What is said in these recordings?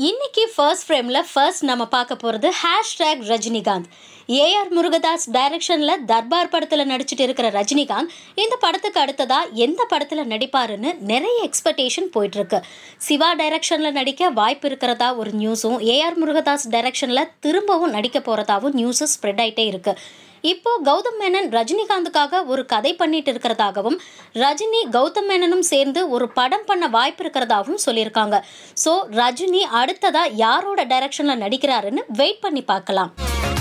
இன்னைக்கு ஃபர்ஸ்ட் ஃப்ரேம்ல ஃபர்ஸ்ட் நம்ம பார்க்க போறது ஹேஷ்டேக் ரஜினிகாந்த் ஏஆர் முருகதாஸ் டைரக்ஷன்ல தர்பார் படத்துல நடிச்சிட்டு இருக்கிற ரஜினிகாந்த் இந்த படத்துக்கு அடுத்ததா எந்த படத்துல நடிப்பாருன்னு நிறைய எக்ஸ்பெக்டேஷன் போயிட்டு இருக்கு சிவா டைரக்ஷன்ல நடிக்க வாய்ப்பு இருக்கிறதா ஒரு நியூஸும் ஏஆர் முருகதாஸ் டைரக்ஷன்ல திரும்பவும் நடிக்க போறதாவும் நியூஸ் ஸ்ப்ரெட் ஆயிட்டே இருக்கு இப்போ கௌதம் மேனன் ரஜினிகாந்துக்காக ஒரு கதை பண்ணிட்டு இருக்கிறதாகவும் ரஜினி கௌதம் மேனனும் சேர்ந்து ஒரு படம் பண்ண வாய்ப்பு இருக்கிறதாகவும் சொல்லியிருக்காங்க ஸோ ரஜினி அடுத்ததா யாரோட டைரக்ஷன்ல நடிக்கிறாருன்னு வெயிட் பண்ணி பார்க்கலாம்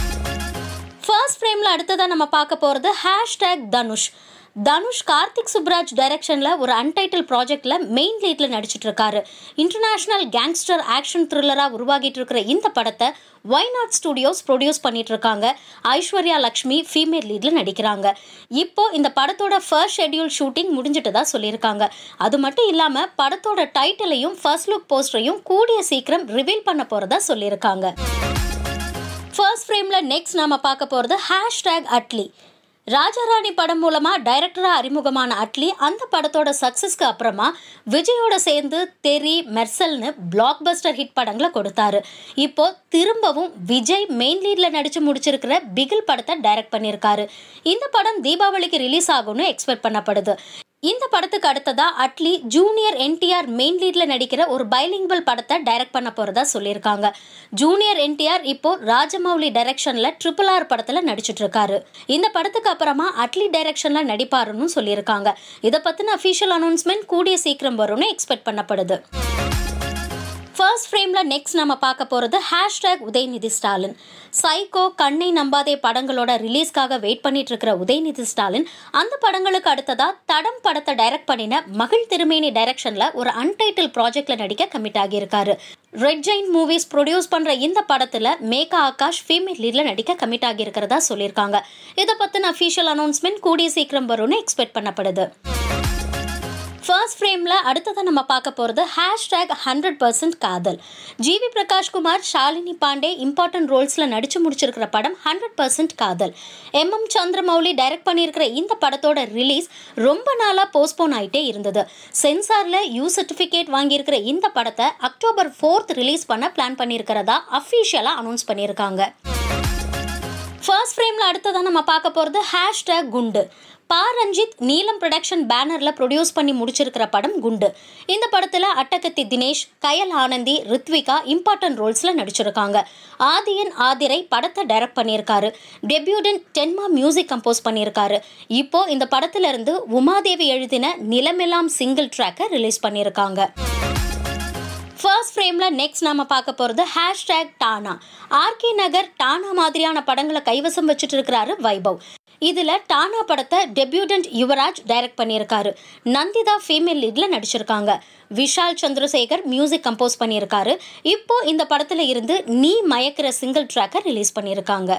ஃபர்ஸ்ட் ஃப்ரேம்ல அடுத்ததா நம்ம பார்க்க போறது ஹேஷ்டேக் தனுஷ் தனுஷ் கார்த்திக் சுப்ராஜ் டைரக்ஷன்ல ஒரு அன்டைட்டில் ப்ராஜெக்ட்ல மெயின் லீட்ல நடிச்சிட்டு இருக்காரு இன்டர்நேஷனல் கேங்ஸ்டர் ஆக்ஷன் த்ரில்லரா உருவாகிட்டு இருக்கிற இந்த படத்தை ஒய் நாட் ஸ்டுடியோஸ் ப்ரொடியூஸ் பண்ணிட்டு இருக்காங்க ஐஸ்வர்யா லக்ஷ்மி ஃபீமேல் லீட்ல நடிக்கிறாங்க இப்போ இந்த படத்தோட ஃபர்ஸ்ட் ஷெட்யூல் ஷூட்டிங் முடிஞ்சிட்டதா சொல்லியிருக்காங்க அது மட்டும் இல்லாம படத்தோட டைட்டிலையும் ஃபர்ஸ்ட் லுக் போஸ்டரையும் கூடிய சீக்கிரம் ரிவீல் பண்ண போறதா சொல்லியிருக்காங்க ஃபர்ஸ்ட் ஃப்ரேம்ல நெக்ஸ்ட் நாம பார்க்க போறது ஹேஷ்டேக் அட்லி ராஜாராணி படம் மூலமா டைரக்டரா அறிமுகமான அட்லி அந்த படத்தோட சக்சஸ்க்கு அப்புறமா விஜயோட சேர்ந்து தெரி மெர்சல்னு பிளாக் பஸ்டர் ஹிட் படங்களை கொடுத்தாரு இப்போ திரும்பவும் விஜய் மெயின் லீட்ல நடிச்சு முடிச்சிருக்கிற பிகில் படத்தை டைரக்ட் பண்ணியிருக்காரு இந்த படம் தீபாவளிக்கு ரிலீஸ் ஆகும்னு எக்ஸ்பெக்ட் பண்ணப்படுது இந்த படத்துக்கு அடுத்ததா அட்லி ஜூனியர் என்டிஆர் மெயின் லீட்ல நடிக்கிற ஒரு பைலிங்குவல் படத்தை டைரக்ட் பண்ண போறதா சொல்லியிருக்காங்க ஜூனியர் என்டிஆர் இப்போ ராஜமௌலி டைரக்ஷன்ல ட்ரிபிள் ஆர் படத்துல நடிச்சிட்டு இருக்காரு இந்த படத்துக்கு அப்புறமா அட்லி டைரக்ஷன்ல நடிப்பாருன்னு சொல்லியிருக்காங்க இதை பத்தின அஃபீஷியல் அனௌன்ஸ்மெண்ட் கூடிய சீக்கிரம் வரும்னு எக்ஸ்பெக்ட் பண்ணப்படுது ஃபர்ஸ்ட் ஃப்ரேமில் நெக்ஸ்ட் நம்ம பார்க்க போகிறது ஹேஷ்டேக் உதயநிதி ஸ்டாலின் சைக்கோ கண்ணை நம்பாதே படங்களோட ரிலீஸ்க்காக வெயிட் பண்ணிட்டு இருக்கிற உதயநிதி ஸ்டாலின் அந்த படங்களுக்கு அடுத்ததா தடம் படத்தை டைரக்ட் பண்ணின மகிழ் திருமேனி டைரக்ஷன்ல ஒரு அன்டைட்டில் ப்ராஜெக்ட்ல நடிக்க கமிட் ஆகியிருக்காரு ரெட் ஜெயின் மூவிஸ் ப்ரொடியூஸ் பண்ற இந்த படத்துல மேகா ஆகாஷ் ஃபீமேல் லீட்ல நடிக்க கமிட் ஆகியிருக்கிறதா சொல்லியிருக்காங்க இதை பத்தின அஃபீஷியல் அனௌன்ஸ்மெண்ட் கூடிய சீக்கிரம் வரும்னு எக்ஸ்பெக்ட் பண்ணப்படுது ஃபர்ஸ்ட் ஃப்ரேமில் அடுத்ததை நம்ம பார்க்க போகிறது hashtag hundred percent Kadhal GV Prakashkumar Shalini Pandey important ரோல்ஸில் நடித்து முடிச்சிருக்கிற படம் hundred percent Kadhal M M Chandramouli direct பண்ணியிருக்கிற இந்த படத்தோட ரிலீஸ் ரொம்ப நாளாக போஸ்ட்போன் ஆகிட்டே இருந்தது சென்சாரில் யூ சர்டிஃபிகேட் வாங்கியிருக்கிற இந்த படத்தை அக்டோபர் ஃபோர்த் ரிலீஸ் பண்ண பிளான் பண்ணியிருக்கிறதா அஃபீஷியலாக அனௌன்ஸ் பண்ணியிருக்காங்க ஃபர்ஸ்ட் ஃப்ரேமில் அடுத்ததான் நம்ம பார்க்க போகிறது ஹேஷ்டேக் குண்டு பா ரஞ்சித் நீலம் ப்ரொடக்ஷன் பேனரில் ப்ரொடியூஸ் பண்ணி முடிச்சிருக்கிற படம் குண்டு இந்த படத்தில் அட்டகத்தி தினேஷ் கயல் ஆனந்தி ரித்விகா இம்பார்ட்டன்ட் ரோல்ஸில் நடிச்சிருக்காங்க ஆதியன் ஆதிரை படத்தை டைரக்ட் பண்ணியிருக்காரு டெபியூடன் டென்மா மியூசிக் கம்போஸ் பண்ணியிருக்காரு இப்போ இந்த படத்துல இருந்து உமாதேவி எழுதின நிலமெல்லாம் சிங்கிள் ட்ராக்கை ரிலீஸ் பண்ணியிருக்காங்க ஃபர்ஸ்ட் ஃப்ரேமில் நெக்ஸ்ட் நாம பார்க்க போகிறது ஹேஷ்டேக் டானா ஆர்கே நகர் டானா மாதிரியான படங்களை கைவசம் வச்சுட்டு இருக்கிறாரு வைபவ் இதில் டானா படத்தை டெபியூடன்ட் யுவராஜ் டைரக்ட் பண்ணியிருக்காரு நந்திதா ஃபீமேல் லீட்ல நடிச்சிருக்காங்க விஷால் சந்திரசேகர் மியூசிக் கம்போஸ் பண்ணியிருக்காரு இப்போ இந்த படத்தில் இருந்து நீ மயக்கிற சிங்கிள் ட்ராக்கை ரிலீஸ் பண்ணியிருக்காங்க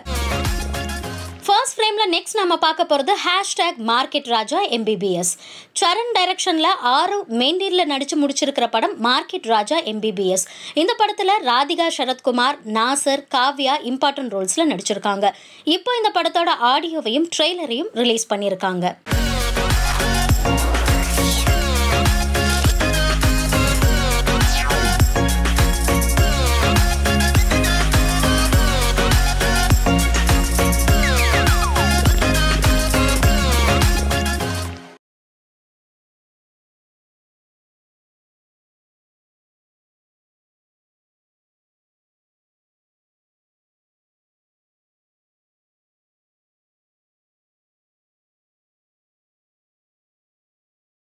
ஃபர்ஸ்ட் ஃப்ரேமில் நெக்ஸ்ட் நம்ம பார்க்க போகிறது hashtag market Raja MBBS Saran டைரக்ஷனில் ஆறு மெயின் லீடில் நடித்து முடிச்சிருக்கிற படம் மார்க்கெட் ராஜா எம்பிபிஎஸ் இந்த படத்தில் ராதிகா சரத்குமார் நாசர் காவ்யா இம்பார்ட்டன்ட் ரோல்ஸில் நடிச்சிருக்காங்க இப்போ இந்த படத்தோட ஆடியோவையும் ட்ரெய்லரையும் ரிலீஸ் பண்ணியிருக்காங்க